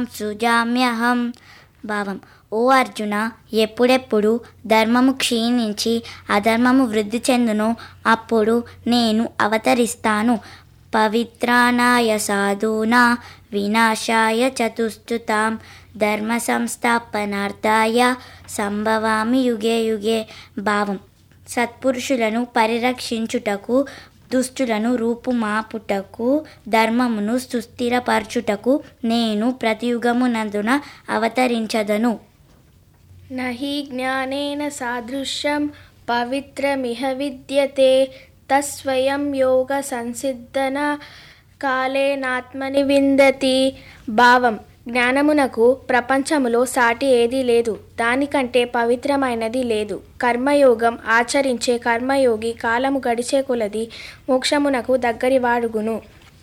సృజామ్యహం భావం ఓ అర్జున ఎప్పుడెప్పుడు ధర్మము క్షీణించి అధర్మము వృద్ధి చెందును అప్పుడు నేను అవతరిస్తాను పవిత్రానాయ సాధూనా వినాశాయ చతుస్తుతాం ధర్మ సంస్థాపనార్థాయ సంభవామి యుగే యుగే భావం సత్పురుషులను పరిరక్షించుటకు దుష్టులను రూపుమాపుటకు ధర్మమును సుస్థిరపరచుటకు నేను ప్రతియుగమునందున అవతరించదను నహి జ్ఞానేన సాదృశ్యం పవిత్రమిహ విద్యతే తస్వయం యోగ సంసిద్ధన కాలేనాత్మని విందతి భావం జ్ఞానమునకు ప్రపంచములో సాటి ఏదీ లేదు దానికంటే పవిత్రమైనది లేదు కర్మయోగం ఆచరించే కర్మయోగి కాలము గడిచే కొలది మోక్షమునకు దగ్గరి వాడుగును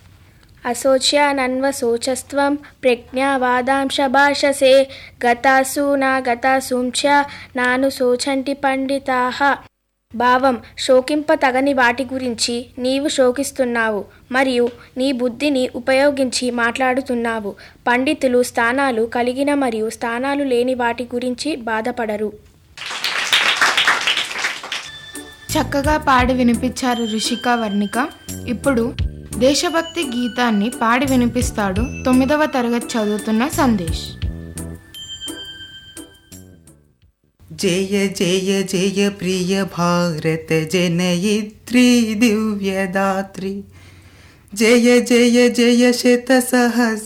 అశోచ్యానన్వశోచస్త్వం ప్రజ్ఞావాదాంశ భాషసే గతాసు నా గతాసుం చ నాను శోచంటి పండితాహ భావం శోకింప తగని వాటి గురించి నీవు శోకిస్తున్నావు మరియు నీ బుద్ధిని ఉపయోగించి మాట్లాడుతున్నావు పండితులు స్థానాలు కలిగిన మరియు స్థానాలు లేని వాటి గురించి బాధపడరు చక్కగా పాడి వినిపించారు రిషిక వర్ణిక ఇప్పుడు దేశభక్తి గీతాన్ని పాడి వినిపిస్తాడు తొమ్మిదవ తరగతి చదువుతున్న సందేశ్ జయ జయ జయ ప్రియ భారత జనయిత్రి దివ్యదాత్రి జయ జయ జయ శత సహస్ర